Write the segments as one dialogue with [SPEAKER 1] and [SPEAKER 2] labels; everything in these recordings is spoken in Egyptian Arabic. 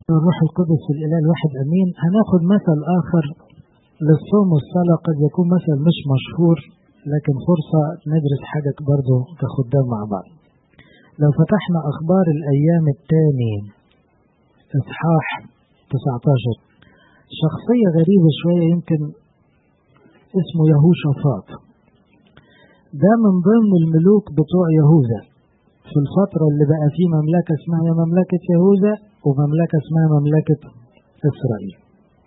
[SPEAKER 1] الروح القدس الإله الواحد أمين هناخد مثل آخر للصوم والصلاة قد يكون مثل مش مشهور لكن فرصة ندرس حاجة برضه كخدام مع بعض لو فتحنا أخبار الأيام الثاني إصحاح 19 شخصية غريبة شوية يمكن اسمه يهوشافاط ده من ضمن الملوك بتوع يهوذا في الفترة اللي بقى فيه مملكة اسمها مملكة يهوذا ومملكة اسمها مملكة إسرائيل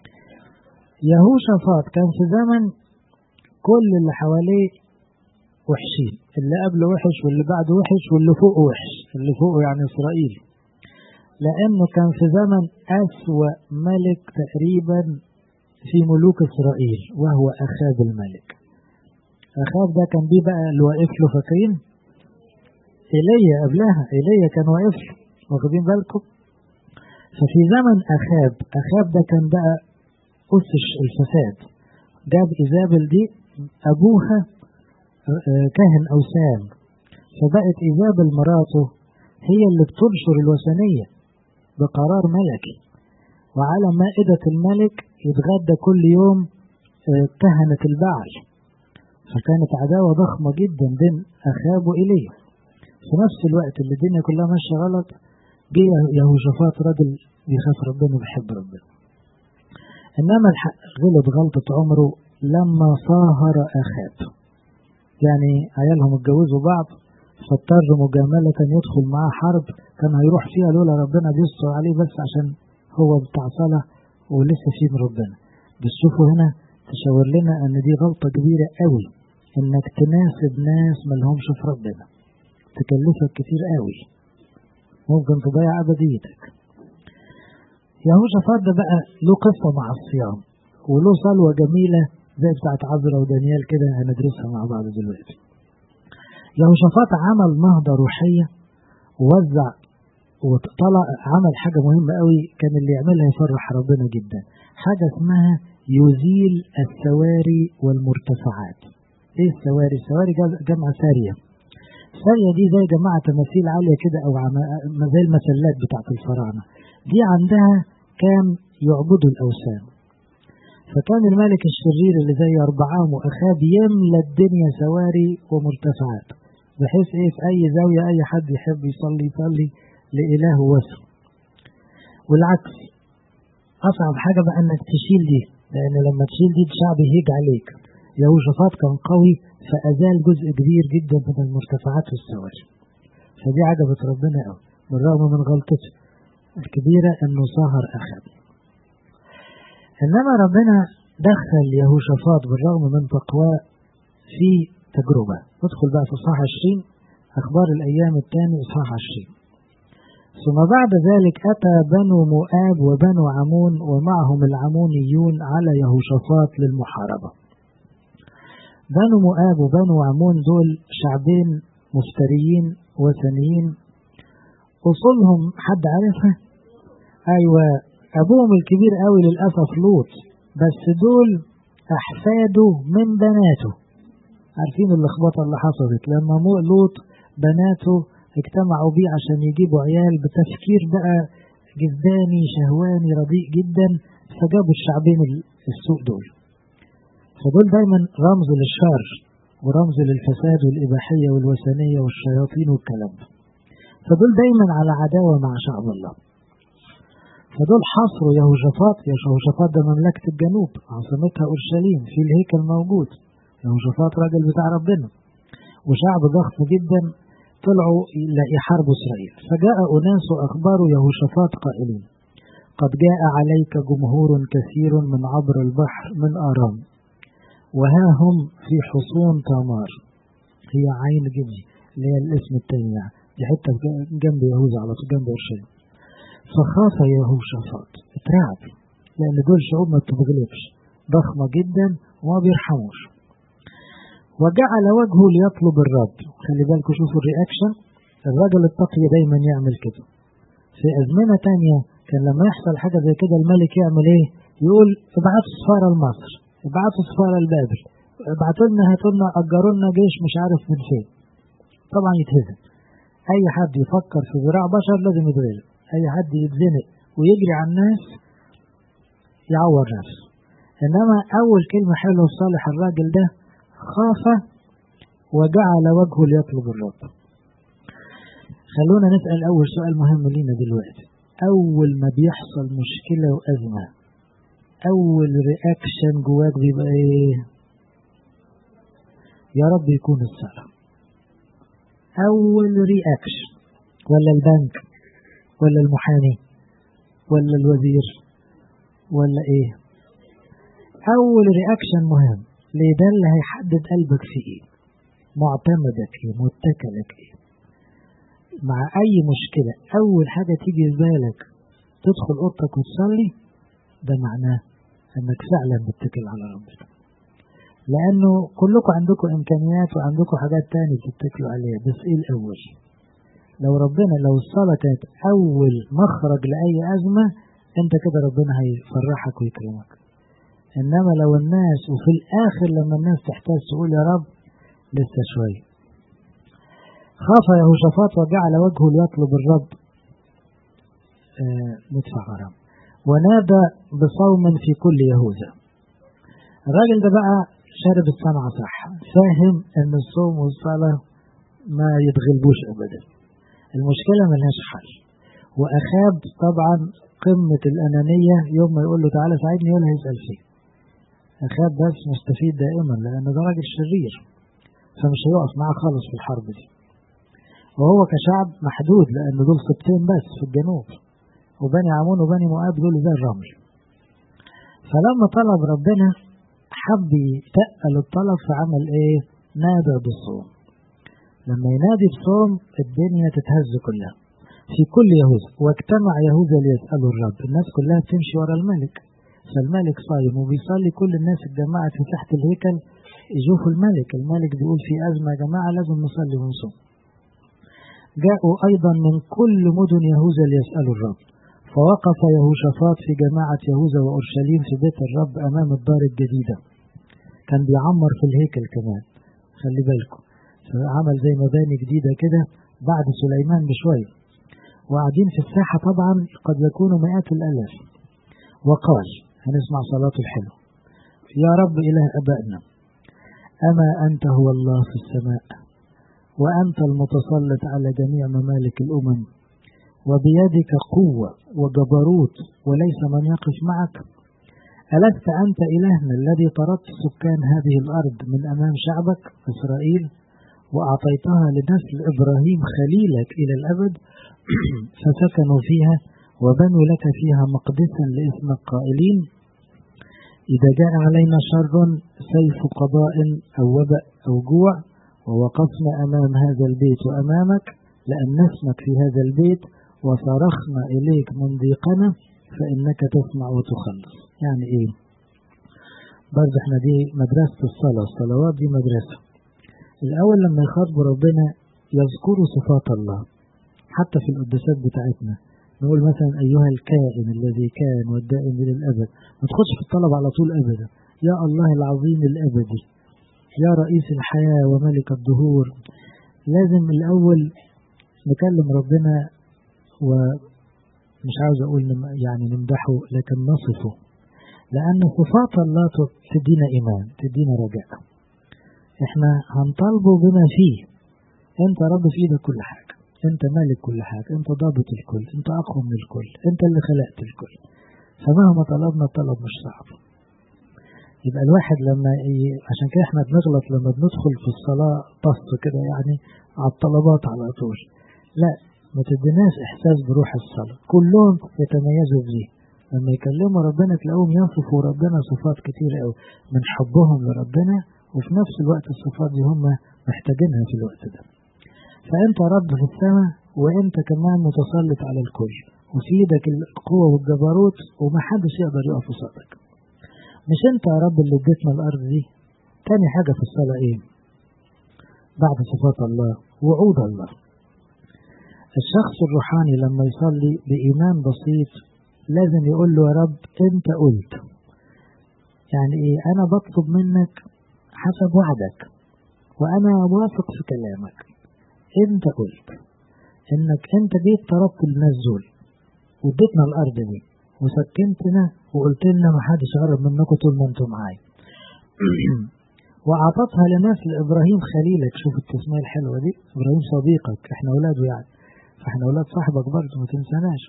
[SPEAKER 1] يهوشافاط كان في زمن كل اللي حواليه وحشين اللي قبله وحش واللي بعده وحش واللي فوقه وحش اللي فوقه يعني إسرائيل لأنه كان في زمن أسوأ ملك تقريبا في ملوك إسرائيل وهو أخاب الملك أخاب ده كان بيه بقى اللي واقف له فاكرين إيليا قبلها إيليا كان واقف له واخدين بالكم ففي زمن أخاب أخاب ده كان بقى أسس الفساد جاب إيزابل دي أبوها كاهن أوثان فبقت إيزابل مراته هي اللي بتنشر الوثنية بقرار ملكي وعلى مائدة الملك يتغدى كل يوم كهنة البعل فكانت عداوة ضخمة جدا بين أخاب وإيليا في نفس الوقت اللي الدنيا كلها ماشية غلط جه يهوشافاط راجل بيخاف ربنا وبيحب ربنا إنما الحق غلط غلطة عمره لما صاهر أخاب يعني عيالهم اتجوزوا بعض فاضطر مجاملة يدخل معاه حرب كان هيروح فيها لولا ربنا بيستر عليه بس عشان هو بتاع صلاة ولسه فيه من ربنا بس شوفوا هنا تشاور لنا ان دي غلطة كبيرة قوي انك تناسب ناس ملهمش في ربنا تكلفك كتير قوي ممكن تضيع ابديتك يهوشافاط ده بقى له قصة مع الصيام وله صلوة جميلة زي بتاعت عذرا ودانيال كده هندرسها مع بعض دلوقتي يهوشافاط عمل نهضة روحية ووزع وطلع عمل حاجة مهمة قوي كان اللي يعملها يفرح ربنا جدا حاجة اسمها يزيل السواري والمرتفعات ايه السواري السواري جمع سارية سارية دي زي جماعة تماثيل عالية كده او زي المسلات بتاعت الفراعنة دي عندها كان يعبدوا الأوثان فكان الملك الشرير اللي زي أربعام وأخاب يملى الدنيا سواري ومرتفعات بحيث إيه في أي زاوية أي حد يحب يصلي يصلي لإله وسط والعكس أصعب حاجة بقى إنك تشيل دي لأن لما تشيل دي الشعب يهيج عليك يهوشافاط كان قوي فأزال جزء كبير جدا من المرتفعات والسواري فدي عجبت ربنا قوي بالرغم من غلطته الكبيرة إنه سهر أخاب إنما ربنا دخل يهوشافاط بالرغم من تقواه في تجربة ندخل بقى في إصحاح 20 أخبار الأيام الثاني إصحاح 20 ثم بعد ذلك أتى بنو مؤاب وبنو عمون ومعهم العمونيون على يهوشافاط للمحاربة بنو مؤاب وبنو عمون دول شعبين مفتريين وثنيين أصولهم حد عارفها؟ أيوة أبوهم الكبير قوي للأسف لوط بس دول أحفاده من بناته عارفين اللخبطة اللي حصلت لما لوط بناته اجتمعوا بيه عشان يجيبوا عيال بتفكير بقى جذباني شهواني رديء جدا فجابوا الشعبين السوء دول فدول دايما رمز للشر ورمز للفساد والإباحية والوثنية والشياطين والكلام فدول دايما على عداوة مع شعب الله فدول حصروا يهوشافاط يهوشافاط ده مملكة الجنوب عاصمتها أورشليم في الهيكل موجود يهوشافاط راجل بتاع ربنا وشعب ضخم جدا طلعوا يحاربوا إسرائيل فجاء أناس أخبروا يهوشافاط قائلين قد جاء عليك جمهور كثير من عبر البحر من آرام وها هم في حصون تمار هي عين جدي اللي هي الاسم التاني يعني دي حتة جنب يهوذا على طول جنب أورشليم فخاف يهوشافاط اترعب لأن دول شعوب ما بتتغلبش ضخمة جدا وما بيرحموش وجعل وجهه ليطلب الرب خلي بالكم شوفوا الرياكشن الراجل التقي دايما يعمل كده في أزمنة تانية كان لما يحصل حاجة زي كده الملك يعمل ايه يقول ابعتوا سفارة لمصر ابعتوا سفارة لبابل ابعتوا لنا هاتوا لنا اجروا لنا جيش مش عارف من فين طبعا يتهزم اي حد يفكر في ذراع بشر لازم يتغلب اي حد يتزنق ويجري على الناس يعور نفسه إنما أول كلمة حلوة في صالح الراجل ده خاف وجعل وجهه ليطلب الرب خلونا نسأل أول سؤال مهم لينا دلوقتي أول ما بيحصل مشكلة وأزمة أول رياكشن جواك بيبقى إيه؟ يا رب يكون الصلاة أول رياكشن ولا البنك ولا المحامي ولا الوزير ولا إيه؟ أول رياكشن مهم ليه ده اللي هيحدد قلبك في إيه؟ معتمدك إيه؟ متكلك إيه؟ مع أي مشكلة أول حاجة تيجي في بالك تدخل أوضتك وتصلي ده معناه أنك فعلا بتتكل على ربنا لأنه كلكم عندكم إمكانيات وعندكم حاجات تانية تتكلوا عليها بس إيه الأول لو ربنا لو الصلاة كانت أول مخرج لأي أزمة أنت كده ربنا هيفرحك ويكرمك إنما لو الناس وفي الآخر لما الناس تحتاج تقول يا رب لسه شوية خاف يهوشافاط وجعل وجهه ليطلب الرب آه ندفع غرام ونادى بصوم في كل يهوذا الراجل ده بقى شارب الصنعة صح فاهم ان الصوم والصلاة ما يتغلبوش ابدا المشكلة ملهاش حل واخاب طبعا قمة الانانية يوم ما يقول له تعالى ساعدني ولا هيسأل فيه اخاب بس مستفيد دائما لان ده راجل شرير فمش هيقف معاه خالص في الحرب دي وهو كشعب محدود لأن دول سبتين بس في الجنوب وبني عمون وبني مؤاب دول زي الرمل فلما طلب ربنا حب يتقل الطلب فعمل ايه نادى بالصوم لما ينادي بصوم الدنيا تتهز كلها في كل يهوذا واجتمع يهوذا ليسألوا الرب الناس كلها بتمشي ورا الملك فالملك صايم وبيصلي كل الناس اتجمعت في تحت الهيكل يشوفوا الملك الملك بيقول في أزمة يا جماعة لازم نصلي ونصوم جاءوا أيضا من كل مدن يهوذا ليسألوا الرب فوقف يهوشافاط في جماعة يهوذا وأورشليم في بيت الرب أمام الدار الجديدة كان بيعمر في الهيكل كمان خلي بالكم عمل زي مباني جديدة كده بعد سليمان بشوية وقاعدين في الساحة طبعا قد يكونوا مئات الآلاف وقال هنسمع صلاته الحلوة يا رب إله أبائنا أما أنت هو الله في السماء وأنت المتسلط على جميع ممالك الأمم وبيدك قوة وجبروت وليس من يقف معك ألست أنت إلهنا الذي طردت سكان هذه الأرض من أمام شعبك إسرائيل وأعطيتها لنسل إبراهيم خليلك إلى الأبد فسكنوا فيها وبنوا لك فيها مقدسا لاسمك قائلين إذا جاء علينا شر سيف قضاء أو وبأ أو جوع ووقفنا أمام هذا البيت وأمامك لأن نسمك في هذا البيت وصرخنا إليك من ضيقنا فإنك تسمع وتخلص يعني إيه برضه احنا دي مدرسة الصلاة الصلوات دي مدرسة الأول لما يخاطبوا ربنا يذكروا صفات الله حتى في القداسات بتاعتنا نقول مثلا أيها الكائن الذي كان والدائم إلى الأبد ما تخش في الطلب على طول أبدا يا الله العظيم الأبدي يا رئيس الحياة وملك الدهور لازم الأول نكلم ربنا ومش عاوز أقول يعني نمدحه لكن نصفه لأن صفات الله تدينا إيمان تدينا رجاء إحنا هنطالبه بما فيه أنت رب في إيدك كل حاجة أنت مالك كل حاجة أنت ضابط الكل أنت أقوى من الكل أنت اللي خلقت الكل فمهما طلبنا الطلب مش صعب يبقى الواحد لما ي... عشان كده احنا بنغلط لما بندخل في الصلاة طص كده يعني على الطلبات على طول لا ما تديناش احساس بروح الصلاة كلهم يتميزوا بيه لما يكلموا ربنا تلاقوهم يصفوا ربنا صفات كتير قوي من حبهم لربنا وفي نفس الوقت الصفات دي هم محتاجينها في الوقت ده فانت رب في السماء وانت كمان متسلط على الكل وفي ايدك القوة والجبروت ومحدش يقدر يقف قصادك مش انت يا رب اللي اديتنا الارض دي تاني حاجة في الصلاة ايه بعد صفات الله وعود الله الشخص الروحاني لما يصلي بإيمان بسيط لازم يقول له يا رب انت قلت يعني ايه انا بطلب منك حسب وعدك وانا واثق في كلامك انت قلت انك انت جيت طلبت الناس دول واديتنا الأرض دي وسكنتنا وقلت لنا ما حدش يقرب منكم طول ما انتم معايا وأعطتها لناس لإبراهيم خليلك شوف التسمية الحلوة دي إبراهيم صديقك احنا أولاده يعني فاحنا أولاد صاحبك برضه ما تنساناش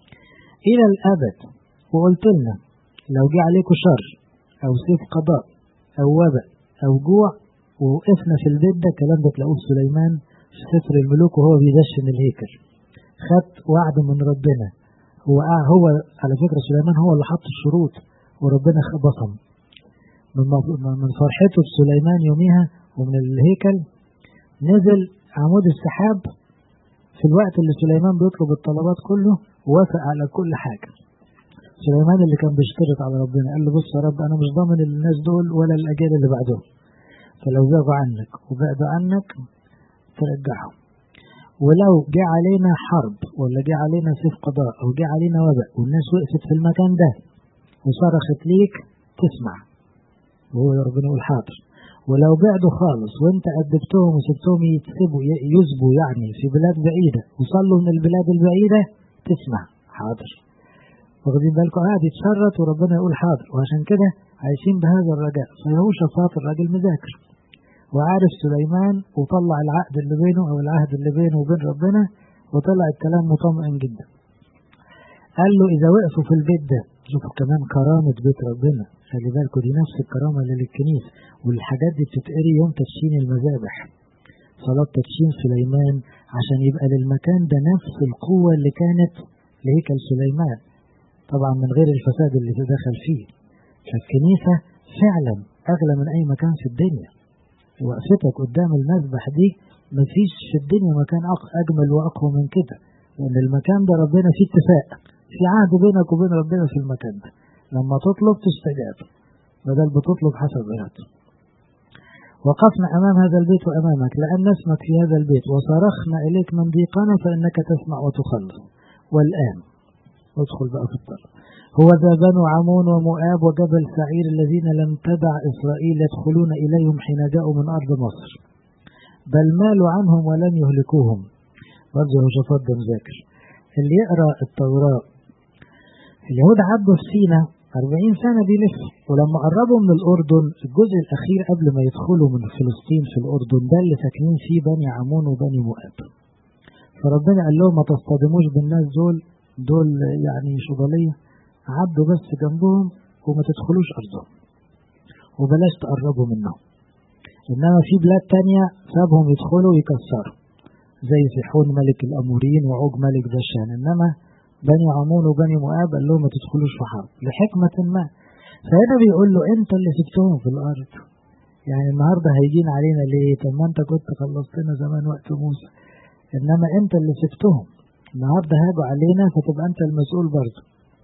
[SPEAKER 1] إلى الأبد وقلت لنا لو جه عليكم شر أو سيف قضاء أو وباء أو جوع ووقفنا في البيت ده الكلام ده تلاقوه في سليمان في سفر الملوك وهو بيدشن الهيكل خد وعد من ربنا هو هو على فكرة سليمان هو اللي حط الشروط وربنا بصم من من فرحته بسليمان يوميها ومن الهيكل نزل عمود السحاب في الوقت اللي سليمان بيطلب الطلبات كله ووافق على كل حاجة سليمان اللي كان بيشترط على ربنا قال له بص يا رب أنا مش ضامن الناس دول ولا الأجيال اللي بعدهم فلو زاغوا عنك وبعدوا عنك ترجعهم ولو جه علينا حرب ولا جه علينا سيف قضاء أو جه علينا وباء والناس وقفت في المكان ده وصرخت ليك تسمع وهو ربنا يقول حاضر ولو بعدوا خالص وانت أدبتهم وسبتهم يتسبوا يسبوا يعني في بلاد بعيدة وصلوا من البلاد البعيدة تسمع حاضر واخدين بالكم قاعد يتشرط وربنا يقول حاضر وعشان كده عايشين بهذا الرجاء فهو شفاط الراجل مذاكر وعارف سليمان وطلع العقد اللي بينه او العهد اللي بينه وبين ربنا وطلع الكلام مطمئن جدا قال له اذا وقفوا في البيت ده شوفوا كمان كرامة بيت ربنا خلي بالكم دي نفس الكرامة اللي للكنيسة والحاجات دي بتتقري يوم تدشين المذابح صلاة تدشين سليمان عشان يبقى للمكان ده نفس القوة اللي كانت لهيكل سليمان طبعا من غير الفساد اللي دخل فيه فالكنيسة فعلا أغلى من أي مكان في الدنيا وقفتك قدام المذبح دي مفيش في الدنيا مكان أجمل وأقوى من كده لأن المكان ده ربنا فيه اتفاق في عهد بينك وبين ربنا في المكان ده لما تطلب تستجاب بدل بتطلب حسب إرادته وقفنا أمام هذا البيت وأمامك لأن نسمك في هذا البيت وصرخنا إليك من ضيقنا فإنك تسمع وتخلص والآن ادخل بقى في الطرف هو ذا بنو عمون ومؤاب وجبل سعير الذين لم تدع إسرائيل يدخلون إليهم حين جاءوا من أرض مصر بل مالوا عنهم ولم يهلكوهم برضه يهوشافاط ده مذاكر اللي يقرأ التوراة اليهود عدوا في سينا 40 سنة بيلف ولما قربوا من الأردن الجزء الأخير قبل ما يدخلوا من فلسطين في الأردن ده اللي ساكنين فيه بني عمون وبني مؤاب فربنا قال لهم ما تصطدموش بالناس دول دول يعني شضالية عدوا بس جنبهم وما تدخلوش أرضهم وبلاش تقربوا منهم إنما في بلاد تانية سابهم يدخلوا ويكسروا زي سيحون ملك الأموريين وعوج ملك بشان إنما بني عمون وبني مؤاب قال لهم ما تدخلوش في حرب لحكمة ما فهنا بيقول له أنت اللي سبتهم في الأرض يعني النهارده هيجين علينا ليه؟ طب ما أنت كنت خلصتنا زمان وقت موسى إنما أنت اللي سبتهم النهارده هاجوا علينا فتبقى أنت المسؤول برضه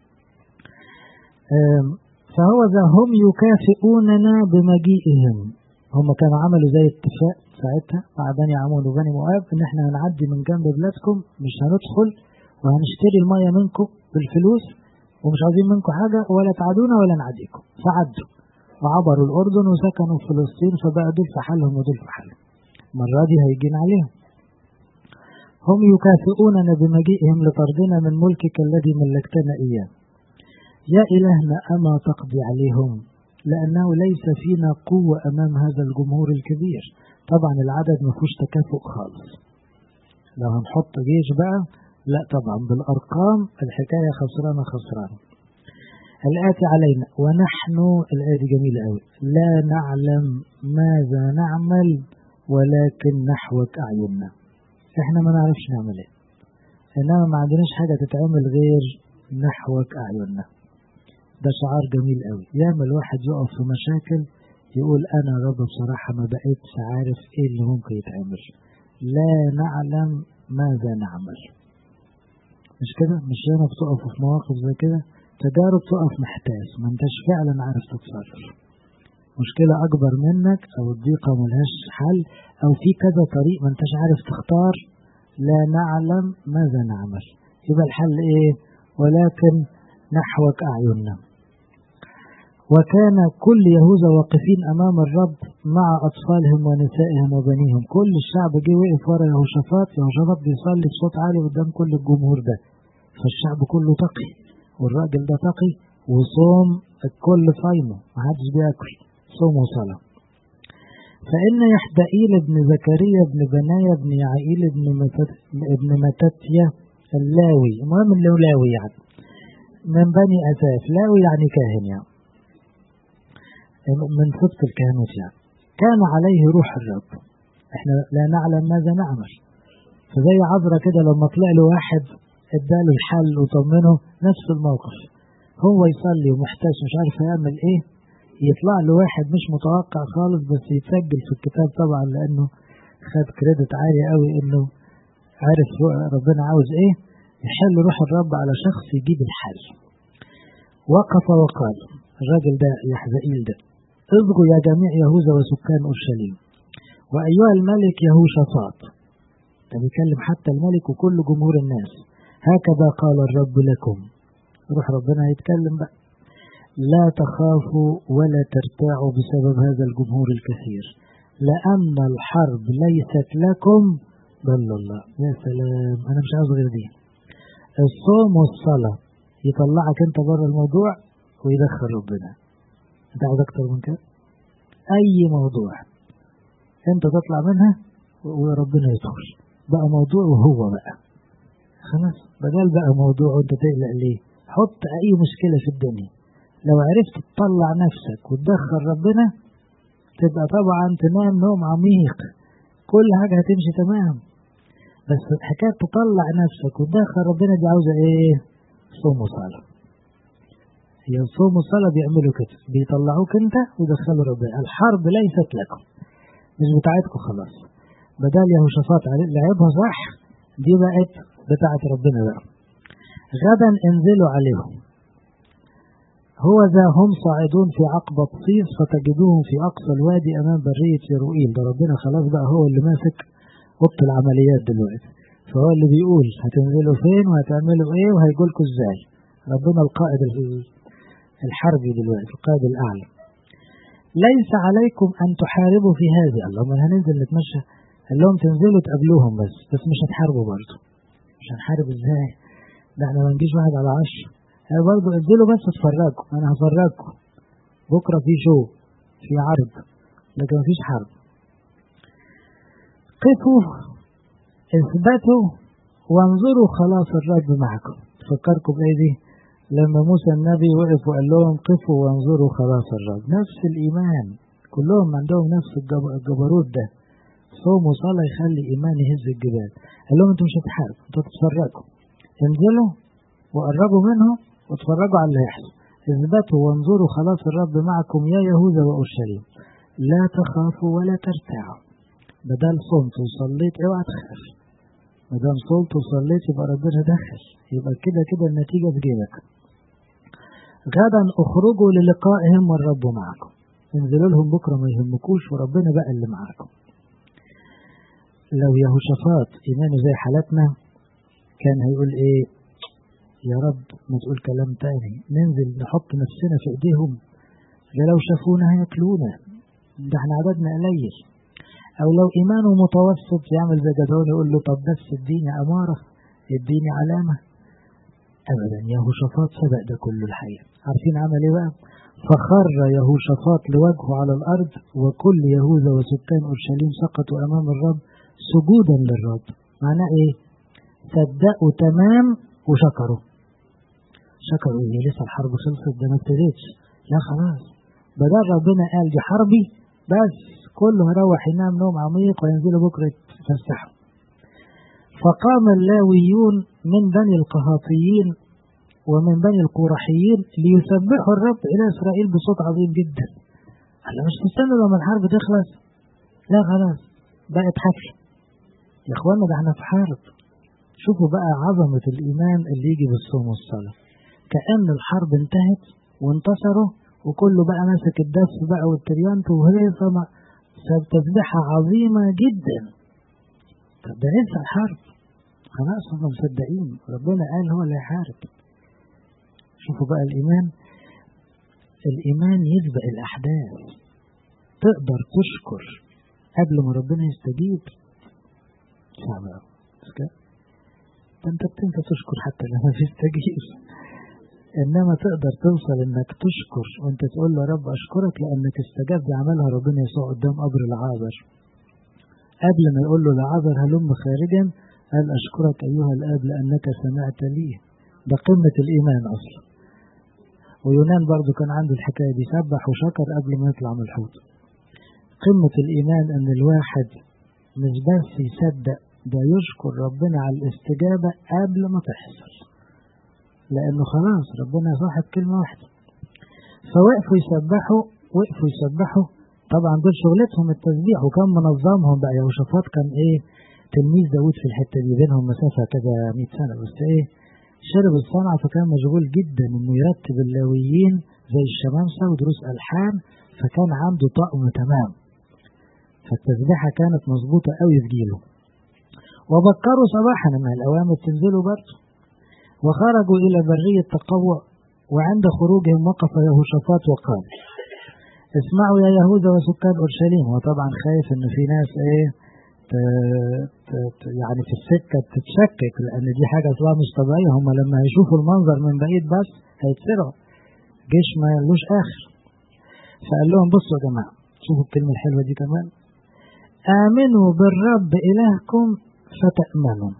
[SPEAKER 1] فهو ذا هم يكافئوننا بمجيئهم هم كانوا عملوا زي اتفاق ساعتها مع بني عمون وبني مؤاب ان احنا هنعدي من جنب بلادكم مش هندخل وهنشتري المية منكم بالفلوس ومش عايزين منكم حاجة ولا تعدونا ولا نعديكم فعدوا وعبروا الأردن وسكنوا في فلسطين فبقى دول في حالهم ودول في حالهم المرة دي هيجين عليهم هم يكافئوننا بمجيئهم لطردنا من ملكك الذي ملكتنا إياه يا إلهنا أما تقضي عليهم لأنه ليس فينا قوة أمام هذا الجمهور الكبير طبعا العدد ما فيهوش تكافؤ خالص لو هنحط جيش بقى لا طبعا بالأرقام الحكاية خسرانة خسرانة الآتي علينا ونحن الآية دي جميلة أوي لا نعلم ماذا نعمل ولكن نحوك أعيننا احنا ما نعرفش نعمل ايه انما ما عندناش حاجة تتعمل غير نحوك أعيننا ده شعار جميل قوي ياما الواحد يقف في مشاكل يقول انا رب بصراحة ما بقيتش عارف ايه اللي ممكن يتعمل لا نعلم ماذا نعمل مش كده مش ياما بتقفوا في مواقف زي كده تجارب تقف محتاج ما انتش فعلا عارف تتصرف مشكلة أكبر منك أو الضيقة ملهاش حل أو في كذا طريق ما انتش عارف تختار لا نعلم ماذا نعمل يبقى الحل إيه ولكن نحوك أعيننا وكان كل يهوذا واقفين أمام الرب مع أطفالهم ونسائهم وبنيهم كل الشعب جه وقف ورا يهوشافاط يهوشافاط بيصلي بصوت عالي قدام كل الجمهور ده فالشعب كله تقي والراجل ده تقي وصوم الكل صايمه محدش بياكل صوم وصلاة فإن يحدائيل ابن زكريا ابن بنايا ابن يعقيل ابن متت ابن متتيا اللاوي المهم انه لاوي يعني من بني أساف لاوي يعني كاهن يعني من سبط الكهنوت يعني كان عليه روح الرب احنا لا نعلم ماذا نعمل فزي عذرا كده لما طلع له واحد اداله الحل وطمنه نفس الموقف هو يصلي ومحتاج مش عارف هيعمل ايه يطلع له واحد مش متوقع خالص بس يتسجل في الكتاب طبعا لانه خد كريدت عالي قوي انه عارف ربنا عاوز ايه يحل روح الرب على شخص يجيب الحل وقف وقال الراجل ده يحزئيل ده اصغوا يا جميع يهوذا وسكان اورشليم وايها الملك يهوشافاط ده بيكلم حتى الملك وكل جمهور الناس هكذا قال الرب لكم روح ربنا هيتكلم بقى لا تخافوا ولا ترتاعوا بسبب هذا الجمهور الكثير لأن الحرب ليست لكم بل الله يا سلام أنا مش عاوز غير دي الصوم والصلاة يطلعك أنت بره الموضوع ويدخل ربنا أنت عاوز أكتر من كده أي موضوع أنت تطلع منها وربنا يدخل بقى موضوع وهو بقى خلاص بدل بقى موضوع وأنت تقلق ليه حط أي مشكلة في الدنيا لو عرفت تطلع نفسك وتدخل ربنا تبقى طبعا تنام نوم عميق كل حاجة هتمشي تمام بس حكاية تطلع نفسك وتدخل ربنا دي عاوزة ايه صوم وصلاة هي الصوم والصلاة بيعملوا كده بيطلعوك انت ويدخلوا ربنا الحرب ليست لكم مش بتاعتكم خلاص بدل يهوشافاط لعبها صح دي بقت بتاعت ربنا بقى غدا انزلوا عليهم هو ذا هم صاعدون في عقبة صيص فتجدوهم في أقصى الوادي أمام برية يروئيل ده ربنا خلاص بقى هو اللي ماسك أوضة العمليات دلوقتي فهو اللي بيقول هتنزلوا فين وهتعملوا ايه وهيقولكوا ازاي ربنا القائد الحربي دلوقتي القائد الأعلى ليس عليكم أن تحاربوا في هذه اللهم هننزل نتمشى قال لهم تنزلوا تقابلوهم بس بس مش هتحاربوا برضه مش هنحارب ازاي ده احنا ما نجيش واحد على عشرة انا برضه انزلوا بس اتفرجوا انا هفرجكم بكره في شو في عرض لكن مفيش حرب قفوا اثبتوا وانظروا خلاص الرب معكم تفكركم بايه دي لما موسى النبي وقف وقال لهم قفوا وانظروا خلاص الرب نفس الايمان كلهم عندهم نفس الجبروت ده صوم وصلاة يخلي إيمان يهز الجبال قال لهم انتوا مش هتحاربوا انتوا تتفرجوا انزلوا وقربوا منهم واتفرجوا على اللي هيحصل اثبتوا وانظروا خلاص الرب معكم يا يهوذا وأورشليم لا تخافوا ولا ترتاعوا بدل صمت وصليت اوعى تخاف ما دام صمت وصليت يبقى ربنا دخل يبقى كده كده النتيجة في جيبك غدا اخرجوا للقائهم والرب معكم انزلوا لهم بكره ما يهمكوش وربنا بقى اللي معاكم لو يهوشافاط ايمانه زي حالتنا كان هيقول ايه يا رب ما تقول كلام تاني ننزل نحط نفسنا في ايديهم ده لو شافونا هياكلونا ده احنا عددنا قليل او لو ايمانه متوسط يعمل زي جدعون يقول له طب بس اديني اماره اديني علامه ابدا يهوشافاط سبق ده كله الحقيقه عارفين عمل ايه بقى فخر يهوشافاط لوجهه على الارض وكل يهوذا وسكان اورشليم سقطوا امام الرب سجودا للرب معناه ايه صدقوا تمام وشكروا شكروا ايه لسه الحرب خلصت ده ما ابتدتش لا خلاص بدل ربنا قال دي حربي بس كله هروح ينام نوم عميق وينزلوا بكره يتفسحوا فقام اللاويون من بني القهاطيين ومن بني القورحيين ليسبحوا الرب الى اسرائيل بصوت عظيم جدا قال مش تستنوا لما الحرب تخلص لا خلاص بقت حفله يا اخوانا ده احنا في حرب شوفوا بقى عظمة الإيمان اللي يجي بالصوم والصلاة كأن الحرب انتهت وانتصروا وكله بقى ماسك الدف بقى والتريانت وهيصة تسبيحة عظيمة جدا طب ده لسه الحرب خلاص هم مصدقين ربنا قال هو اللي هيحارب شوفوا بقى الإيمان الإيمان يسبق الأحداث تقدر تشكر قبل ما ربنا يستجيب صعب ده انت بتنسى تشكر حتى لما فيش تجهيز انما تقدر توصل انك تشكر وانت تقول له رب اشكرك لانك استجاب عملها ربنا يسوع قدام قبر العابر قبل ما يقول له لعابر هلم خارجا قال اشكرك ايها الاب لانك سمعت لي ده قمة الايمان اصلا ويونان برضو كان عنده الحكاية دي سبح وشكر قبل ما يطلع من الحوت قمة الإيمان أن الواحد مش بس يصدق ده يشكر ربنا على الاستجابة قبل ما تحصل لأنه خلاص ربنا صاحب كلمة واحدة فوقفوا يسبحوا وقفوا يسبحوا طبعا دول شغلتهم التسبيح وكان منظمهم بقى يهوشافاط كان ايه تلميذ داود في الحتة دي بينهم مسافة كده 100 سنة بس ايه شرب الصنعة فكان مشغول جدا انه يرتب اللاويين زي الشمامسة ودروس ألحان فكان عنده طقم تمام فالتسبيحة كانت مظبوطة قوي في جيله وبكروا صباحا ما الأوامر تنزلوا برضه وخرجوا إلى برية تقوى وعند خروجهم وقف يهوشافاط وقال اسمعوا يا يهوذا وسكان أورشليم هو طبعا خايف إن في ناس إيه يعني في السكة تتشكك لأن دي حاجة أصلا مش طبيعية هم لما يشوفوا المنظر من بعيد بس هيتسرعوا جيش ما يلوش آخر فقال لهم بصوا يا جماعة شوفوا الكلمة الحلوة دي كمان آمنوا بالرب إلهكم فتأمنوا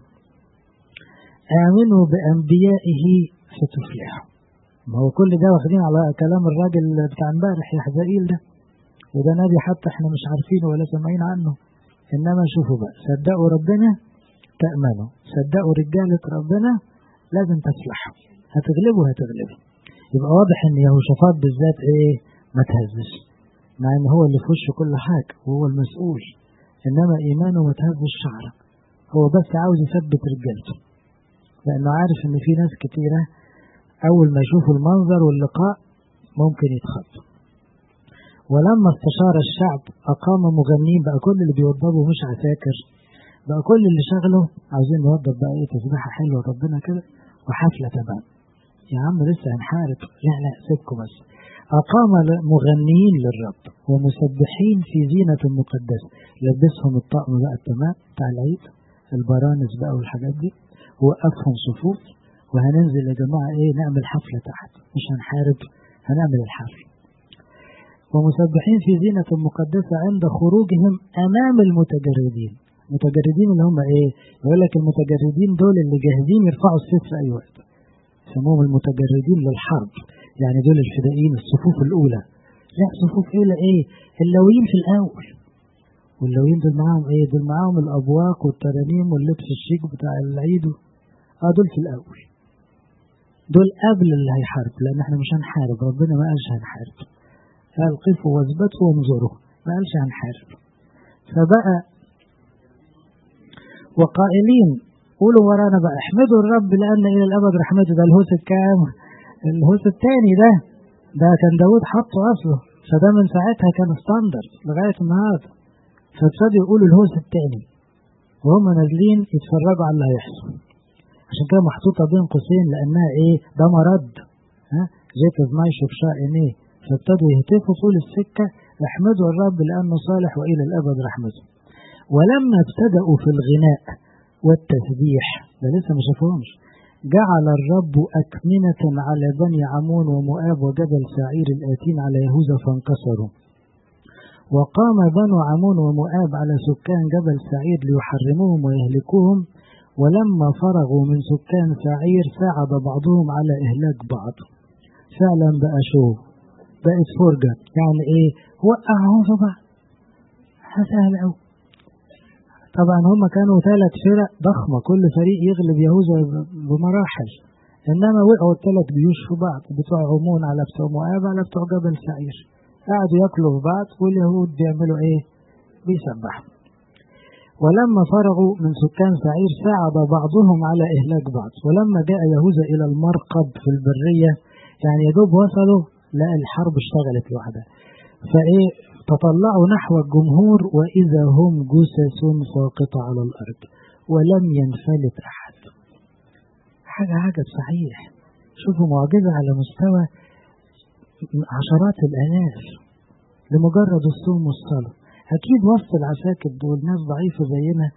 [SPEAKER 1] آمنوا بأنبيائه فتفلحوا ما هو كل ده واخدين على كلام الراجل بتاع امبارح يا حزائيل ده وده نبي حتى احنا مش عارفينه ولا سامعين عنه انما شوفوا بقى صدقوا ربنا تأمنوا صدقوا رجالة ربنا لازم تفلحوا هتغلبوا هتغلبوا يبقى واضح ان يهوشافاط بالذات ايه ما تهزش مع ان هو اللي في وشه كل حاجة وهو المسؤول انما ايمانه ما تهزش شعره هو بس عاوز يثبت رجالته لانه عارف ان في ناس كتيرة اول ما يشوفوا المنظر واللقاء ممكن يتخطوا ولما استشار الشعب أقام مغنين بقى كل اللي بيوضبوا مش عساكر بقى كل اللي شغله عاوزين نوضب بقى ايه تسبيحة حلوة ربنا كده وحفلة تمام يا عم لسه هنحارب لا لا سيبكم بس أقام مغنيين للرب ومسبحين في زينة مقدسة لبسهم الطقم بقى التمام بتاع العيد البرانس بقى والحاجات دي وقفهم صفوف وهننزل يا جماعة ايه نعمل حفلة تحت مش هنحارب هنعمل الحفل ومسبحين في زينة مقدسة عند خروجهم أمام المتجردين المتجردين اللي هم إيه يقول لك المتجردين دول اللي جاهزين يرفعوا السيف في أي وقت يسموهم المتجردين للحرب يعني دول الفدائيين الصفوف الأولى لا صفوف أولى إيه اللويين في الأول واللويين دول معاهم إيه دول معاهم الأبواق والترانيم واللبس الشيك بتاع العيد اه دول في الأول دول قبل اللي هيحارب لأن احنا مش هنحارب ربنا ما قالش هنحارب قال قفوا واثبتوا وانظروا ما قالش هنحارب فبقى وقائلين قولوا ورانا بقى احمدوا الرب لأن إلى الأبد رحمته ده الهوس الكام الهوس الثاني ده ده كان داود حطه أصله فده من ساعتها كان ستاندرد لغاية النهاردة فابتدوا يقولوا الهوس الثاني وهم نازلين يتفرجوا على اللي هيحصل عشان كده محطوطة بين قوسين لأنها إيه ده مرد ها جيت مايشو بشاء إيه فابتدوا يهتفوا طول السكة احمدوا الرب لأنه صالح وإلى الأبد رحمته ولما ابتدأوا في الغناء والتسبيح ده لسه ما شافوهمش جعل الرب أكمنة على بني عمون ومؤاب وجبل سعير الآتين على يهوذا فانكسروا وقام بنو عمون ومؤاب على سكان جبل سعير ليحرموهم ويهلكوهم ولما فرغوا من سكان سعير ساعد بعضهم على إهلاك بعض فعلا بقى شوف بقت فرجة يعني ايه وقعهم في بعض سهل قوي طبعا هم كانوا ثلاث فرق ضخمة كل فريق يغلب يهوذا بمراحل انما وقعوا الثلاث جيوش في بعض بتوع عمون على بتوع مؤاب على بتوع جبل سعير قعدوا ياكلوا في بعض واليهود بيعملوا ايه بيسبحوا ولما فرغوا من سكان سعير ساعد بعضهم على إهلاك بعض ولما جاء يهوذا إلى المرقب في البرية يعني يدوب وصلوا لا الحرب اشتغلت لوحدها فايه تطلعوا نحو الجمهور واذا هم جثث ساقطه على الارض ولم ينفلت احد حاجه حاجه صحيح شوفوا معجزه على مستوى عشرات الالاف لمجرد الصوم والصلاه اكيد وسط العساكر دول ناس ضعيفه زينا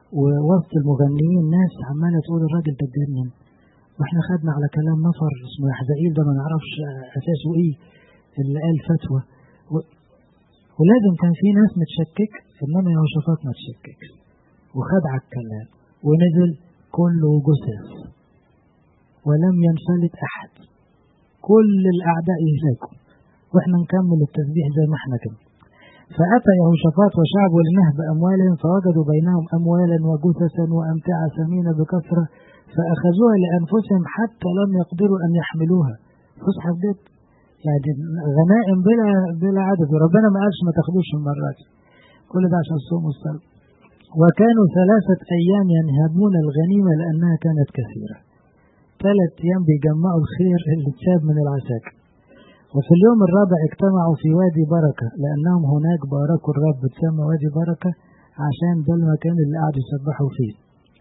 [SPEAKER 1] ووسط المغنيين ناس عمالة تقول الراجل ده اتجنن واحنا خدنا على كلام نفر اسمه يحزقيل ده ما نعرفش اساسه ايه اللي قال فتوى و... ولازم كان في ناس متشكك انما يهوشافاط ما تشككش وخد على الكلام ونزل كله جثث ولم ينفلت احد كل الاعداء يهلكوا واحنا نكمل التسبيح زي ما احنا كده فأتى يهوشافاط وشعبه لنهب أموالهم فوجدوا بينهم أموالا وجثثا وأمتعة ثمينة بكثرة فأخذوها لأنفسهم حتى لم يقدروا أن يحملوها فسحة بجد يعني غنائم بلا بلا عدد وربنا ما قالش ما تاخدوش المرات كل ده عشان الصوم والصلاة وكانوا ثلاثة أيام ينهبون الغنيمة لأنها كانت كثيرة ثلاث أيام بيجمعوا الخير اللي اتساب من العساكر وفي اليوم الرابع اجتمعوا في وادي بركة لأنهم هناك باركوا الرب تسمى وادي بركة عشان ده المكان اللي قعدوا يسبحوا فيه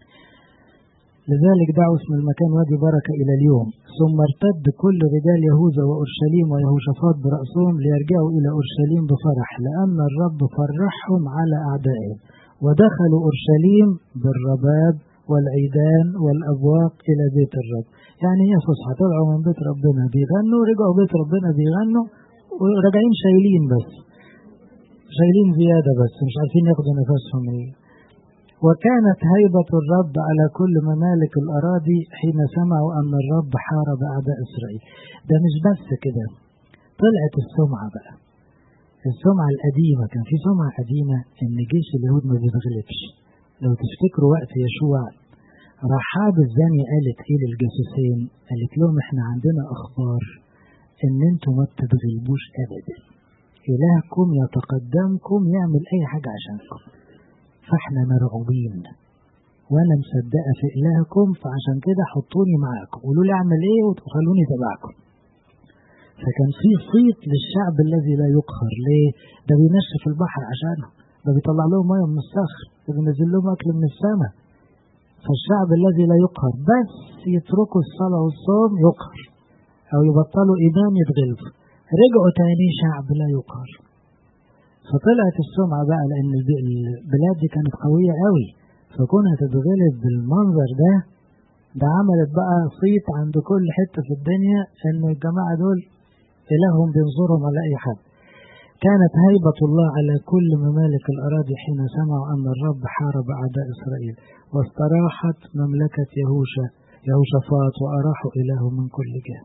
[SPEAKER 1] لذلك دعوا اسم المكان وادي بركة إلى اليوم ثم ارتد كل رجال يهوذا وأورشليم ويهوشافاط برأسهم ليرجعوا إلى أورشليم بفرح لأن الرب فرحهم على أعدائهم ودخلوا أورشليم بالرباب والعيدان والأبواق إلى بيت الرب يعني هي فسحة طلعوا من بيت ربنا بيغنوا رجعوا بيت ربنا بيغنوا وراجعين شايلين بس شايلين زيادة بس مش عارفين ياخدوا نفسهم ايه وكانت هيبة الرب على كل ممالك الأراضي حين سمعوا أن الرب حارب أعداء إسرائيل ده مش بس كده طلعت السمعة بقى السمعة القديمة كان في سمعة قديمة إن جيش اليهود ما بيتغلبش لو تفتكروا وقت يشوع رحاب الزاني قالت ايه للجاسوسين قالت لهم احنا عندنا اخبار ان انتوا ما بتتغلبوش ابدا الهكم يتقدمكم يعمل اي حاجة عشانكم فاحنا مرعوبين وانا مصدقة في الهكم فعشان كده حطوني معاكم قولوا لي اعمل ايه وخلوني تبعكم فكان في صيت للشعب الذي لا يقهر ليه ده بينشف البحر عشانهم ده بيطلع لهم ميه من الصخر ده بينزل لهم اكل من السماء فالشعب الذي لا يقهر بس يتركوا الصلاة والصوم يقهر أو يبطلوا إيمان يتغلب رجعوا تاني شعب لا يقهر فطلعت السمعة بقى لأن البلاد دي كانت قوية قوي فكونها تتغلب بالمنظر ده ده عملت بقى صيت عند كل حتة في الدنيا إن الجماعة دول إلههم بينظرهم على أي حد كانت هيبة الله على كل ممالك الأراضي حين سمعوا أن الرب حارب أعداء إسرائيل واستراحت مملكة يهوشا يهوشافاط وأراحوا إله من كل جهة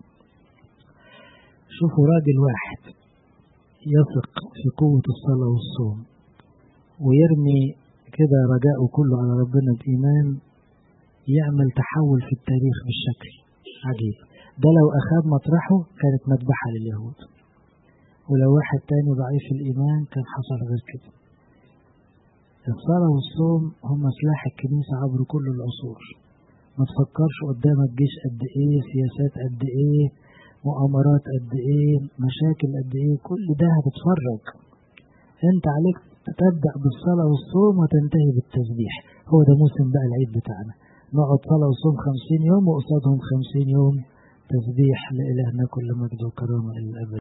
[SPEAKER 1] شوفوا راجل واحد يثق في قوة الصلاة والصوم ويرمي كده رجاءه كله على ربنا بإيمان يعمل تحول في التاريخ بالشكل عجيب ده لو أخذ مطرحه كانت مذبحة لليهود ولو واحد تاني ضعيف الإيمان كان حصل غير كده الصلاة والصوم هم سلاح الكنيسة عبر كل العصور ما تفكرش قدامك جيش قد ايه سياسات قد ايه مؤامرات قد ايه مشاكل قد ايه كل ده هتتفرج انت عليك تبدأ بالصلاة والصوم وتنتهي بالتسبيح هو ده موسم بقى العيد بتاعنا نقعد صلاة وصوم خمسين يوم وقصادهم خمسين يوم تسبيح لإلهنا كل مجد وكرامة إلى الأبد